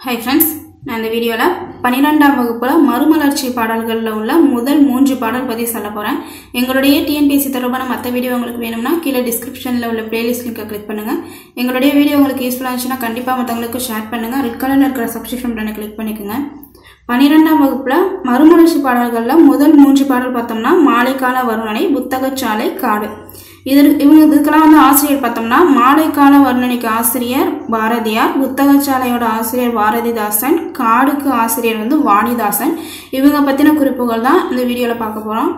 hi friends நான் இந்த வீடியோவில் பன்னிரெண்டாம் வகுப்பில் மறுமலர்ச்சி பாடல்களில் உள்ள முதல் மூன்று பாடல் பற்றி சொல்ல போகிறேன் எங்களுடைய டிஎன்பிஎஸ்சி தொடர்பான மற்ற வீடியோ உங்களுக்கு வேணும்னா கீழே டிஸ்கிரிப்ஷனில் உள்ள பிளேலிஸ்ட் லிங்கை கிளிக் பண்ணுங்கள் எங்களுடைய வீடியோ உங்களுக்கு யூஸ்ஃபுல்லாக இருந்துச்சுன்னா கண்டிப்பாக மற்றவங்களுக்கு ஷேர் பண்ணுங்கள் ரெட் கலரில் இருக்கிற சப்ஸ்கிரிப்ஷன் பட்டனை கிளிக் பண்ணிக்கோங்க பன்னிரெண்டாம் வகுப்பில் மறுமலர்ச்சி பாடல்களில் முதல் மூன்று பாடல் பார்த்தோம்னா மாலைக்கால வருணனை புத்தகச்சாலை காடு இது இவங்க இதுக்கெல்லாம் வந்து ஆசிரியர் பார்த்தோம்னா மாலைக்கால வர்ணனைக்கு ஆசிரியர் பாரதியார் புத்தகச்சாலையோட ஆசிரியர் பாரதிதாசன் காடுக்கு ஆசிரியர் வந்து வாணிதாசன் இவங்க பற்றின குறிப்புகள் தான் இந்த வீடியோவில் பார்க்க போகிறோம்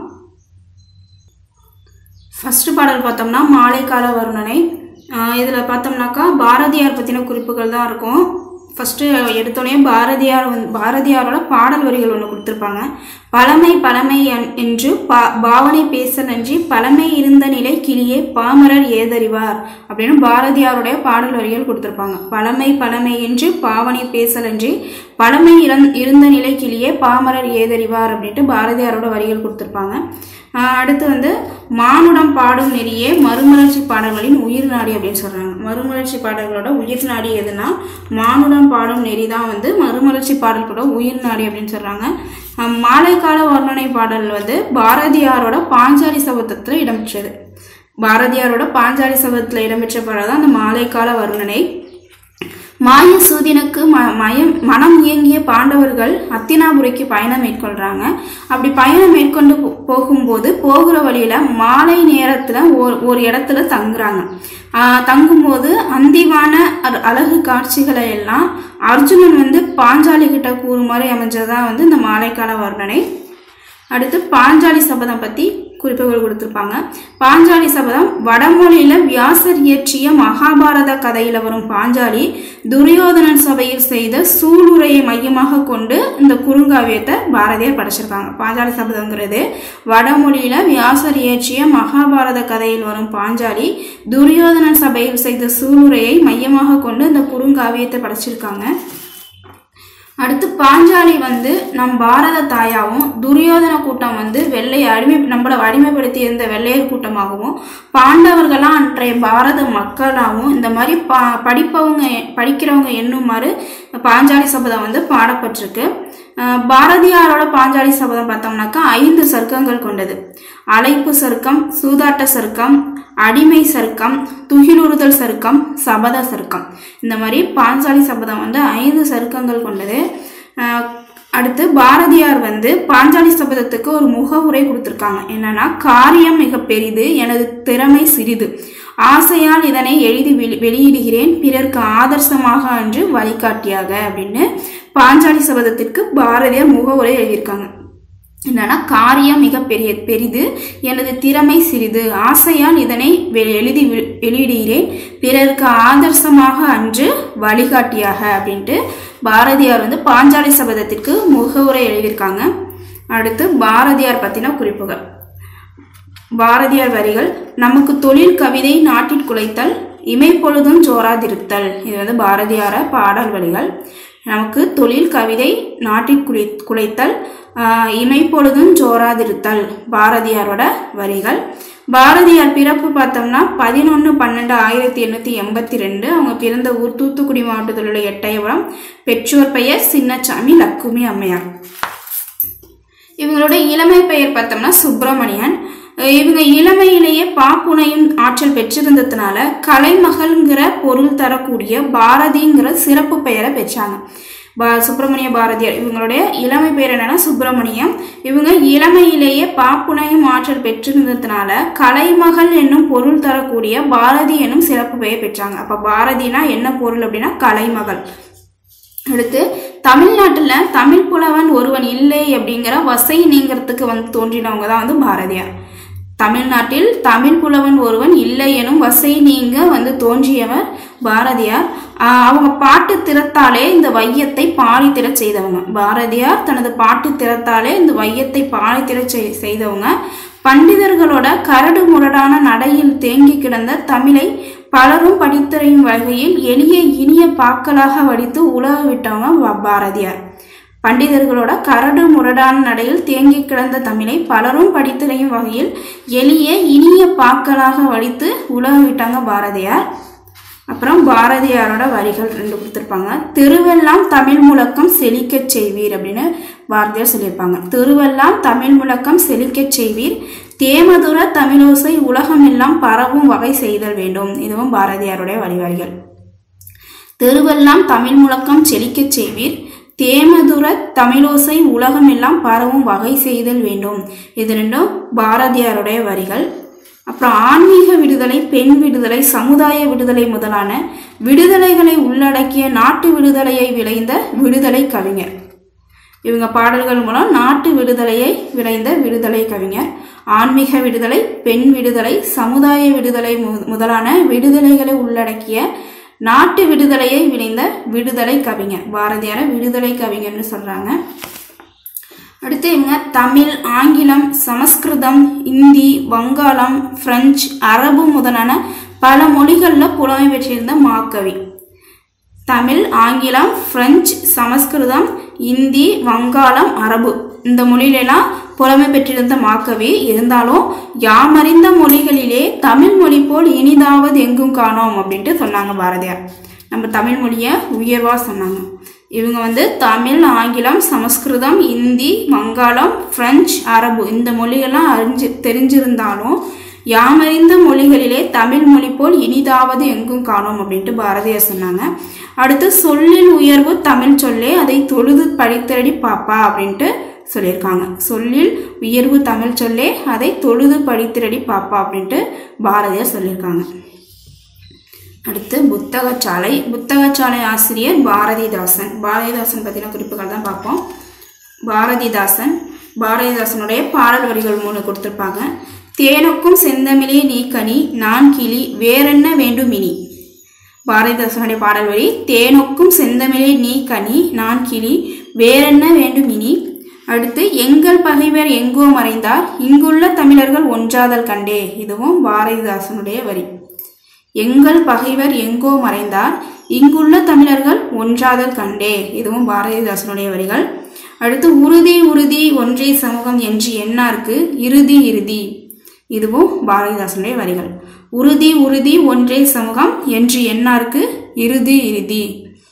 ஃபஸ்ட்டு பாடல் பார்த்தோம்னா மாலைக்கால வருணனை இதில் பார்த்தோம்னாக்கா பாரதியார் பற்றின குறிப்புகள் தான் இருக்கும் ஃபஸ்ட்டு எடுத்தோடனே பாரதியார் வந்து பாரதியாரோட பாடல் வரிகள் ஒன்று கொடுத்துருப்பாங்க பழமை பழமை என்- என்று பா பாவனை பேச நன்றி பழமை இருந்த நிலை கிளியே பாமரர் ஏதறிவார் அப்படின்னு பாரதியாருடைய பாடல் வரிகள் கொடுத்துருப்பாங்க பழமை பழமை என்று பாவனை பேசலன்றி பழமை இறந் இருந்த நிலை கிளியே பாமரர் ஏதறிவார் அப்படின்ட்டு பாரதியாரோட வரிகள் கொடுத்துருப்பாங்க ஆஹ் அடுத்து வந்து மானுடம் பாடும் நெறியே மறுமலர்ச்சி பாடல்களின் உயிர் நாடி அப்படின்னு சொல்றாங்க மறுமலர்ச்சி பாடல்களோட உயிர் நாடி எதுனா மானுடம் பாடும் நெறி தான் வந்து மறுமலர்ச்சி பாடல்களோட உயிர் நாடி அப்படின்னு சொல்றாங்க ஆஹ் மாலைக்கால வர்ணனை பாடல் வந்து பாரதியாரோட பாஞ்சாலி சபதத்தில் இடம்பெற்றது பாரதியாரோட பாஞ்சாலி சபதத்தில் இடம்பெற்ற பாடல் தான் அந்த மாலைக்கால வர்ணனை மாய சூதினுக்கு ம மயம் மனம் இயங்கிய பாண்டவர்கள் அத்தினாபுரிக்கு பயணம் மேற்கொள்றாங்க அப்படி பயணம் மேற்கொண்டு போ- போகும்போது போகிற வழியில மாலை நேரத்துல ஒரு ஒரு இடத்துல தங்குறாங்க ஆஹ் தங்கும்போது அந்திவான அ- அழகு காட்சிகளை எல்லாம் அர்ஜுனன் வந்து பாஞ்சாலி கிட்ட கூறுமாறு அமைஞ்சதான் வந்து இந்த மாலைக்கால வர்ணனை அடுத்து பாஞ்சாலி சபதம் பற்றி குறிப்புகள் கொடுத்துருப்பாங்க பாஞ்சாலி சபதம் வடமொழியில வியாசர் இயற்றிய மகாபாரத கதையில வரும் பாஞ்சாலி துரியோதனன் சபையில் செய்த சூளுரையை மையமாக கொண்டு இந்த குறுங்காவியத்தை பாரதியார் படைச்சிருக்காங்க பாஞ்சாலி சபதங்கிறது வடமொழியில வியாசர் இயற்றிய மகாபாரத கதையில் வரும் பாஞ்சாலி துரியோதனன் சபையில் செய்த சூளுரையை மையமாக கொண்டு இந்த குறுங்காவியத்தை படைச்சிருக்காங்க அடுத்து பாஞ்சாலி வந்து நம் பாரத தாயாவும் துரியோதன கூட்டம் வந்து வெள்ளை அடிமை நம்மளை அடிமைப்படுத்தி இருந்த வெள்ளையர் கூட்டமாகவும் பாண்டவர்களாம் அன்றைய பாரத மக்களாகவும் இந்த மாதிரி பா படிப்பவங்க படிக்கிறவங்க எண்ணுமாறு பாஞ்சாலி சபதம் வந்து பாடப்பட்டிருக்கு அஹ் பாரதியாரோட பாஞ்சாலி சபதம் பார்த்தோம்னாக்கா ஐந்து சர்க்கங்கள் கொண்டது அழைப்பு சர்க்கம் சூதாட்ட சர்க்கம் அடிமை சர்க்கம் துகிலுறுதல் சர்க்கம் சபத சர்க்கம் இந்த மாதிரி பாஞ்சாலி சபதம் வந்து ஐந்து சர்க்கங்கள் கொண்டது அஹ் அடுத்து பாரதியார் வந்து பாஞ்சாலி சபதத்துக்கு ஒரு முகவுரை கொடுத்துருக்காங்க என்னன்னா காரியம் மிக பெரிது எனது திறமை சிறிது ஆசையால் இதனை எழுதி வெளி- வெளியிடுகிறேன் பிறர்க்கு ஆதர்சமாக அன்று வழிகாட்டியாக அப்படின்னு பாஞ்சாலி சபதத்திற்கு பாரதியார் முகவுரை எழுதியிருக்காங்க என்னன்னா காரியம் மிக பெரிய பெரிது எனது திறமை சிறிது ஆசையால் இதனை வெ- எழுதி வெ- வெளியிடுகிறேன் பிறருக்கு ஆதர்சமாக அன்று வழிகாட்டியாக அப்படின்ட்டு பாரதியார் வந்து பாஞ்சாலி சபதத்திற்கு முகவுரை எழுதியிருக்காங்க அடுத்து பாரதியார் பற்றின குறிப்புகள் பாரதியார் வரிகள் நமக்கு தொழில் கவிதை நாட்டிற் குலைத்தல் இமைப்பொழுதும் ஜோராதிருத்தல் இது வந்து பாரதியார பாடல் வரிகள் நமக்கு தொழில் கவிதை நாட்டிற் குலை குலைத்தல் ஆஹ், இமைப்பொழுதும் ஜோராதிருத்தல் பாரதியாரோட வரிகள் பாரதியார் பிறப்பு பார்த்தோம்னா பதினொன்று பன்னெண்டு ஆயிரத்தி எண்ணூற்றி எண்பத்தி ரெண்டு அவங்க பிறந்த ஊர் தூத்துக்குடி மாவட்டத்தில் உள்ள எட்டயபுரம் பெற்றோர் பெயர் சின்னச்சாமி லக்குமி அம்மையார் இவங்களோட இளமை பெயர் பார்த்தோம்னா சுப்பிரமணியன் அஹ் இவங்க இளமையிலேயே பாப்புனையும் ஆற்றல் பெற்றிருந்ததுனால கலைமகள்ங்கிற பொருள் தரக்கூடிய பாரதிங்கிற சிறப்பு பெயரை பெற்றாங்க பா சுப்பிரமணிய பாரதியார் இவங்களுடைய இளமை பெயர் என்னன்னா சுப்பிரமணியம் இவங்க இளமையிலேயே பாப்புனையும் ஆற்றல் பெற்றிருந்ததுனால கலைமகள் என்னும் பொருள் தரக்கூடிய பாரதி என்னும் சிறப்பு பெயர் பெற்றாங்க அப்ப பாரதினா என்ன பொருள் அப்படின்னா கலைமகள் அடுத்து தமிழ்நாட்டில் தமிழ் புலவன் ஒருவன் இல்லை அப்படிங்கிற வசை நீங்கிறதுக்கு வந்து தோன்றினவங்க தான் வந்து பாரதியார் தமிழ்நாட்டில் தமிழ் புலவன் ஒருவன் இல்லை எனும் வசை நீங்க வந்து தோன்றியவர் பாரதியார் ஆஹ் அவங்க பாட்டு திறத்தாலே இந்த வையத்தை பாலித்திரச் செய்தவங்க பாரதியார் தனது பாட்டு திறத்தாலே இந்த வையத்தை பாலித்திரச் செய்- செய்தவங்க பண்டிதர்களோட கரடு முரடான நடையில் தேங்கி கிடந்த தமிழை பலரும் படித்தறியும் வகையில் எளிய இனிய பாக்களாக வடித்து உலக விட்டவங்க பா- பாரதியார் பண்டிதர்களோட கரடு முரடான நடையில் தேங்கி கிடந்த தமிழை பலரும் படித்தறியும் வகையில் எளிய இனிய பாக்களாக வடித்து உலக விட்டாங்க பாரதியார் அப்புறம் பாரதியாரோட வரிகள் ரெண்டு கொடுத்துருப்பாங்க திருவெல்லாம் தமிழ் முழக்கம் செழிக்கச் செய்வீர் அப்படின்னு பாரதியார் சொல்லியிருப்பாங்க திருவெல்லாம் தமிழ் முழக்கம் செழிக்கச் செய்வீர் தேமதுர தமிழோசை உலகமெல்லாம் பரவும் வகை செய்தல் வேண்டும் இதுவும் பாரதியாருடைய வரிவரிகள் தெருவெல்லாம் தமிழ் முழக்கம் செழிக்கச் செய்வீர் தேமதுர தமிழோசை உலகமெல்லாம் பரவும் வகை செய்தல் வேண்டும் இது ரெண்டும் பாரதியாருடைய வரிகள் அப்புறம் ஆன்மீக விடுதலை பெண் விடுதலை சமுதாய விடுதலை முதலான விடுதலைகளை உள்ளடக்கிய நாட்டு விடுதலையை விளைந்த விடுதலை கவிஞர் இவங்க பாடல்கள் மூலம் நாட்டு விடுதலையை விளைந்த விடுதலை கவிஞர் ஆன்மீக விடுதலை பெண் விடுதலை சமுதாய விடுதலை மு- முதலான விடுதலைகளை உள்ளடக்கிய நாட்டு விடுதலையை விளைந்த விடுதலை கவிஞர் பாரதியார விடுதலை கவிஞர்னு சொல்றாங்க அடுத்து இவங்க தமிழ் ஆங்கிலம் சமஸ்கிருதம் இந்தி வங்காளம் பிரெஞ்சு அரபு முதலான பல மொழிகளில் புலமை பெற்றிருந்த மாக்கவி தமிழ் ஆங்கிலம் பிரெஞ்சு சமஸ்கிருதம் இந்தி வங்காளம் அரபு இந்த மொழியிலெல்லாம் புலமை பெற்றிருந்த மாக்கவி இருந்தாலும் யாமறிந்த மொழிகளிலே தமிழ் மொழி போல் இனிதாவது எங்கும் காணோம் அப்படின்ட்டு சொன்னாங்க பாரதியார் நம்ம தமிழ் மொழியை உயர்வாக சொன்னாங்க இவங்க வந்து தமிழ் ஆங்கிலம் சமஸ்கிருதம் இந்தி வங்காளம் பிரெஞ்சு அரபு இந்த மொழியெல்லாம் அறிஞ்சு தெரிஞ்சிருந்தாலும் யாமறிந்த மொழிகளிலே தமிழ் மொழி போல் இனிதாவது எங்கும் காணோம் அப்படின்ட்டு பாரதியார் சொன்னாங்க அடுத்து சொல்லில் உயர்வு தமிழ் சொல்லே அதை தொழுது படித்தடி பாப்பா அப்படின்ட்டு சொல்லியிருக்காங்க சொல்லில் உயர்வு தமிழ் சொல்லே அதை தொழுது படித்திரடி பாப்பா அப்படின்ட்டு பாரதியார் சொல்லியிருக்காங்க அடுத்து புத்தகச்சாலை புத்தகச்சாலை ஆசிரியர் பாரதிதாசன் பாரதிதாசன் பற்றின குறிப்புகள் தான் பார்ப்போம் பாரதிதாசன் பாரதிதாசனுடைய பாடல் வரிகள் மூணு கொடுத்துருப்பாங்க தேனுக்கும் செந்தமிழே நீ கனி நான் கிளி வேறென்ன வேண்டும் இனி பாரதிதாசனுடைய பாடல் வரி தேனொக்கும் செந்தமிழே நீ கனி நான் கிளி வேறென்ன வேண்டும் இனி அடுத்து எங்கள் பகைவர் எங்கோ மறைந்தார் இங்குள்ள தமிழர்கள் ஒன்றாதல் கண்டே இதுவும் பாரதிதாசனுடைய வரி எங்கள் பகைவர் எங்கோ மறைந்தார் இங்குள்ள தமிழர்கள் ஒன்றாதல் கண்டே இதுவும் பாரதிதாசனுடைய வரிகள் அடுத்து உறுதி உறுதி ஒன்றே சமூகம் என்று எண்ணாருக்கு இறுதி இறுதி இதுவும் பாரதிதாசனுடைய வரிகள் உறுதி உறுதி ஒன்றே சமூகம் என்று எண்ணாருக்கு இறுதி இறுதி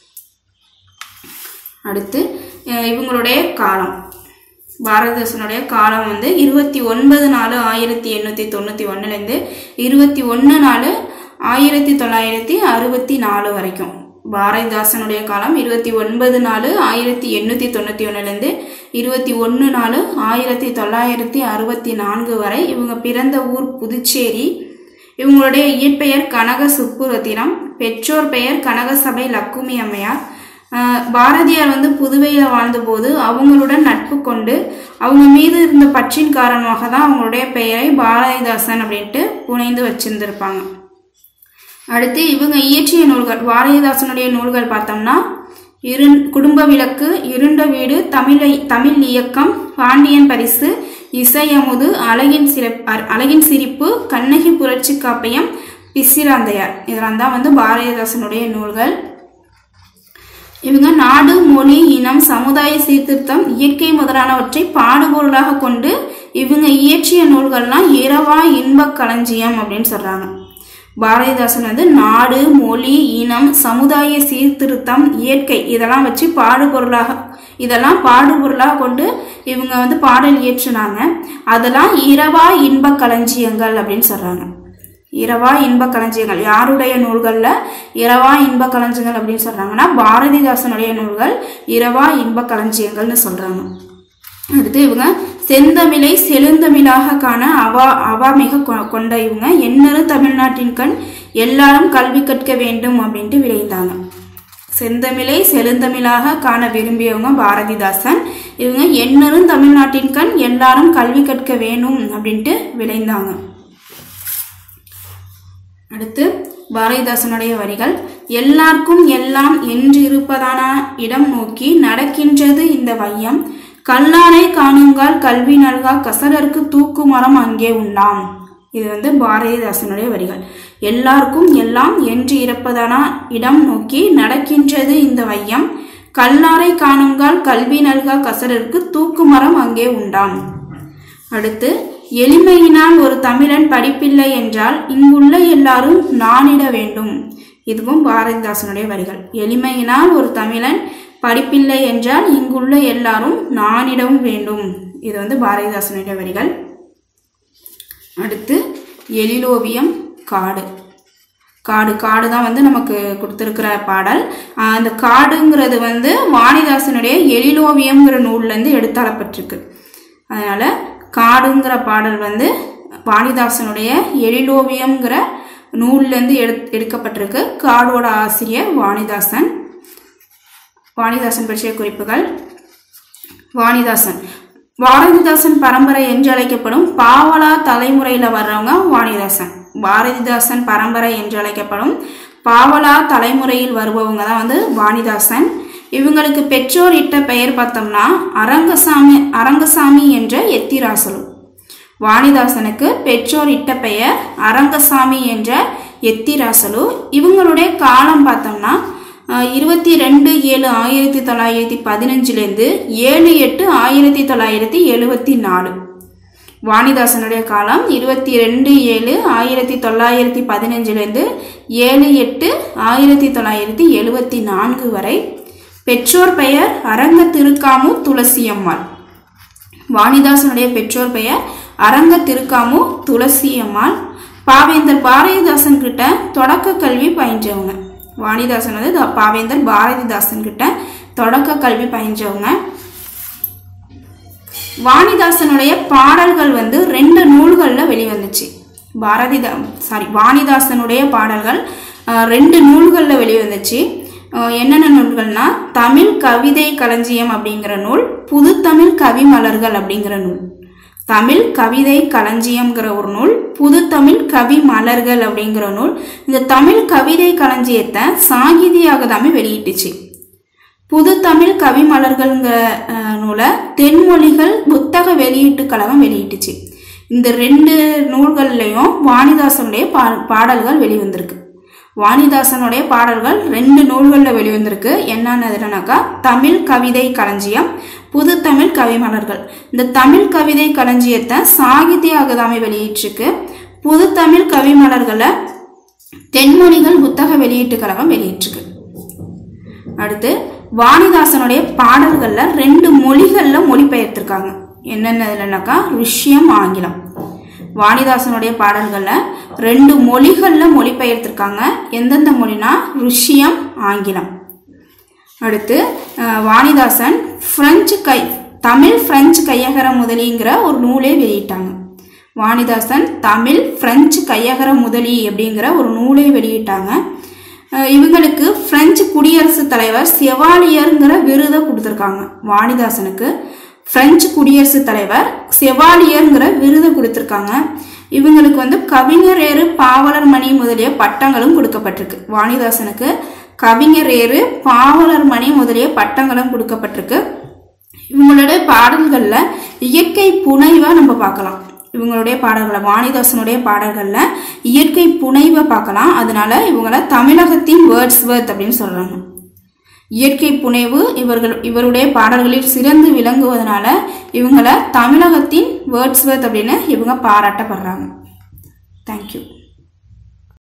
அடுத்து அஹ், இவங்களுடைய காலம் பாரதிதாசனுடைய காலம் வந்து இருபத்தி ஒன்பது நாலு ஆயிரத்தி எண்ணூற்றி தொண்ணூற்றி ஒன்றுலேருந்து இருபத்தி ஒன்று நாலு ஆயிரத்தி தொள்ளாயிரத்தி அறுபத்தி நாலு வரைக்கும் பாரதிதாசனுடைய காலம் இருபத்தி ஒன்பது நாலு ஆயிரத்தி எண்ணூற்றி தொண்ணூற்றி ஒன்றுலேருந்து இருபத்தி ஒன்று நாலு ஆயிரத்தி தொள்ளாயிரத்தி அறுபத்தி நான்கு வரை இவங்க பிறந்த ஊர் புதுச்சேரி இவங்களுடைய இயற்பெயர் கனக சுப்புரத்தினம் பெற்றோர் பெயர் கனகசபை லக்குமி அம்மையார் ஆஹ் பாரதியார் வந்து புதுவையில் வாழ்ந்தபோது அவங்களுடன் நட்பு கொண்டு அவங்க மீது இருந்த பற்றின் காரணமாக தான் அவங்களுடைய பெயரை பாரதிதாசன் அப்படின்ட்டு புனைந்து வச்சிருந்திருப்பாங்க அடுத்து இவங்க இயற்றிய நூல்கள் பாரதிதாசனுடைய நூல்கள் பார்த்தோம்னா இரு குடும்ப விளக்கு இருண்ட வீடு தமிழை தமிழ் இயக்கம் பாண்டியன் பரிசு இசையமுது அழகின் சிறப் அ- அழகின் சிரிப்பு கண்ணகி புரட்சி காப்பியம் பிசிராந்தையார் இதெல்லாம் தான் வந்து பாரதிதாசனுடைய நூல்கள் இவங்க நாடு மொழி இனம் சமுதாய சீர்திருத்தம் இயற்கை முதலானவற்றை பாடுபொருளாக கொண்டு இவங்க இயற்றிய நூல்கள்லாம் இரவா இன்பக் களஞ்சியம் அப்படின்னு சொல்றாங்க பாரதிதாசன் வந்து நாடு மொழி இனம் சமுதாய சீர்திருத்தம் இயற்கை இதெல்லாம் வச்சு பாடுபொருளாக இதெல்லாம் பாடுபொருளாக கொண்டு இவங்க வந்து பாடல் இயற்றினாங்க அதெல்லாம் இரவா இன்பக் களஞ்சியங்கள் அப்படின்னு சொல்றாங்க இரவா இன்ப களஞ்சியங்கள் யாருடைய நூல்களில் இரவா இன்ப களஞ்சியங்கள் அப்படின்னு சொல்றாங்கன்னா பாரதிதாசனுடைய நூல்கள் இரவா இன்ப களஞ்சியங்கள்னு சொல்றாங்க அடுத்து இவங்க செந்தமிழை செழுந்தமிழாக காண அவா அவா மிக கொ- கொண்ட இவங்க எண்ணறு தமிழ்நாட்டின் கண் எல்லாரும் கல்வி கற்க வேண்டும் அப்படின்ட்டு விளைந்தாங்க செந்தமிழை செழுந்தமிழாக காண விரும்பியவங்க பாரதிதாசன் இவங்க எண்ணரும் தமிழ்நாட்டின் கண் எல்லாரும் கல்வி கற்க வேணும் அப்படின்ட்டு விளைந்தாங்க அடுத்து பாரதிதாசனுடைய வரிகள் எல்லாருக்கும் எல்லாம் என்று இருப்பதான இடம் நோக்கி நடக்கின்றது இந்த வையம் கல்லாரை காணுங்கால் கல்வி நல்கா கசடருக்கு தூக்கு மரம் அங்கே உண்டாம் இது வந்து பாரதிதாசனுடைய வரிகள் எல்லாருக்கும் எல்லாம் என்று இருப்பதான இடம் நோக்கி நடக்கின்றது இந்த வையம் கல்லாரை காணுங்கால் கல்வி நல்கா கசடருக்கு தூக்கு மரம் அங்கே உண்டாம் அடுத்து எளிமையினால் ஒரு தமிழன் படிப்பில்லை என்றால் இங்குள்ள எல்லாரும் நாணிட வேண்டும் இதுவும் பாரதிதாசனுடைய வரிகள் எளிமையினால் ஒரு தமிழன் படிப்பில்லை என்றால் இங்குள்ள எல்லாரும் நானிடம் வேண்டும் இது வந்து பாரதிதாசனுடைய வரிகள் அடுத்து எழிலோவியம் காடு காடு காடு தான் வந்து நமக்கு கொடுத்துருக்கிற பாடல் ஆஹ் அந்த காடுங்கிறது வந்து வாணிதாசனுடைய எழிலோவியம்ங்கிற நூல்லேருந்து எடுத்தாளப்பட்டிருக்கு அதனால் காடுங்கிற பாடல் வந்து வாணிதாசனுடைய எழிலோவியம்ங்கிற நூல்லேருந்து எடு எடுக்கப்பட்டிருக்கு காடோட ஆசிரியர் வாணிதாசன் வாணிதாசன் பற்றிய குறிப்புகள் வாணிதாசன் பாரதிதாசன் பரம்பரை என்று அழைக்கப்படும் பாவலா தலைமுறையில் வர்றவங்க வாணிதாசன் பாரதிதாசன் பரம்பரை என்று அழைக்கப்படும் பாவலா தலைமுறையில் வருபவங்க தான் வந்து வாணிதாசன் இவங்களுக்கு பெற்றோர் இட்ட பெயர் பார்த்தோம்னா அரங்கசாமி அரங்கசாமி என்ற எத்திராசலு வாணிதாசனுக்கு பெற்றோர் இட்ட பெயர் அரங்கசாமி என்ற எத்திராசலு இவங்களுடைய காலம் பார்த்தோம்னா இருபத்தி ரெண்டு ஏழு ஆயிரத்தி தொள்ளாயிரத்தி பதினஞ்சுலேருந்து ஏழு எட்டு ஆயிரத்தி தொள்ளாயிரத்தி எழுபத்தி நாலு வாணிதாசனுடைய காலம் இருபத்தி ரெண்டு ஏழு ஆயிரத்தி தொள்ளாயிரத்தி பதினஞ்சுலேருந்து ஏழு எட்டு ஆயிரத்தி தொள்ளாயிரத்தி எழுபத்தி நான்கு வரை பெற்றோர் பெயர் அரங்க திருக்காமு துளசியம்மாள் வாணிதாசனுடைய பெற்றோர் பெயர் அரங்க திருக்காமு துளசியம்மாள் பாவேந்தர் பாரதிதாசன் கிட்ட தொடக்க கல்வி பயின்றவங்க வாணிதாசன் வந்து த- பாவேந்தர் பாரதிதாசன் கிட்ட தொடக்க கல்வி பயின்றவங்க வாணிதாசனுடைய பாடல்கள் வந்து ரெண்டு நூல்களில் வெளிவந்துச்சு பாரதிதா சாரி வாணிதாசனுடைய பாடல்கள் அஹ், ரெண்டு நூல்களில் வெளிவந்துச்சு அஹ், என்னென்ன நூல்கள்னா தமிழ் கவிதை களஞ்சியம் அப்படிங்கிற நூல் புதுத்தமிழ் கவி மலர்கள் அப்படிங்கிற நூல் தமிழ் கவிதை களஞ்சியம்ங்கிற ஒரு நூல் புதுத்தமிழ் கவி மலர்கள் அப்படிங்கிற நூல் இந்த தமிழ் கவிதை களஞ்சியத்தை சாகிதி அகாதமி வெளியிட்டுச்சு புது தமிழ் கவி மலர்கள்ங்கிற அஹ், நூலை தென்மொழிகள் புத்தக வெளியீட்டு கழகம் வெளியிட்டுச்சு இந்த ரெண்டு நூல்கள்லையும் வாணிதாசனுடைய பா பாடல்கள் வெளிவந்திருக்கு வாணிதாசனுடைய பாடல்கள் ரெண்டு நூல்களில் வெளிவந்திருக்கு என்னென்னதுனாக்கா தமிழ் கவிதை களஞ்சியம் புது தமிழ் கவி மலர்கள் இந்த தமிழ் கவிதை களஞ்சியத்தை சாகித்ய அகாதமி வெளியிட்டிருக்கு புது தமிழ் கவி மலர்களை தென்மொழிகள் புத்தக வெளியீட்டு கழகம் வெளியிட்டிருக்கு அடுத்து வாணிதாசனுடைய பாடல்கள்ல ரெண்டு மொழிகள்ல மொழிபெயர்த்திருக்காங்க என்னென்னதுலனாக்கா ருஷ்யம் ஆங்கிலம் வாணிதாசனுடைய பாடல்கள்ல ரெண்டு மொழிகள்ல மொழிபெயர்த்திருக்காங்க எந்தெந்த மொழினா ருஷ்யம் ஆங்கிலம் அடுத்து அஹ், வாணிதாசன் பிரெஞ்சு கை தமிழ் பிரெஞ்சு கையகர முதலிங்கிற ஒரு நூலே வெளியிட்டாங்க வாணிதாசன் தமிழ் பிரெஞ்சு கையகர முதலி அப்படிங்கிற ஒரு நூலை வெளியிட்டாங்க அஹ், இவங்களுக்கு பிரெஞ்சு குடியரசுத் தலைவர் செவாலியருங்கிற விருதை கொடுத்துருக்காங்க வாணிதாசனுக்கு பிரெஞ்சு குடியரசுத் தலைவர் செவாலியருங்கிற விருதை கொடுத்துருக்காங்க இவங்களுக்கு வந்து கவிஞரேறு பாவலர் மணி முதலிய பட்டங்களும் கொடுக்கப்பட்டிருக்கு வாணிதாசனுக்கு கவிஞரேறு பாவலர் மணி முதலிய பட்டங்களும் கொடுக்கப்பட்டிருக்கு இவங்களுடைய பாடல்களில் இயற்கை புனைவை நம்ம பார்க்கலாம் இவங்களுடைய பாடல்களை வாணிதாசனுடைய பாடல்களில் இயற்கை புனைவை பார்க்கலாம் அதனால இவங்கள தமிழகத்தின் வேர்ட்ஸ்வர்த் அப்படின்னு சொல்கிறாங்க இயற்கை புனைவு இவர்கள் இவருடைய பாடல்களில் சிறந்து விளங்குவதனால இவங்கள தமிழகத்தின் வேர்ட்ஸ்வர்த் அப்படின்னு இவங்க பாராட்டப்படுறாங்க தேங்க்யூ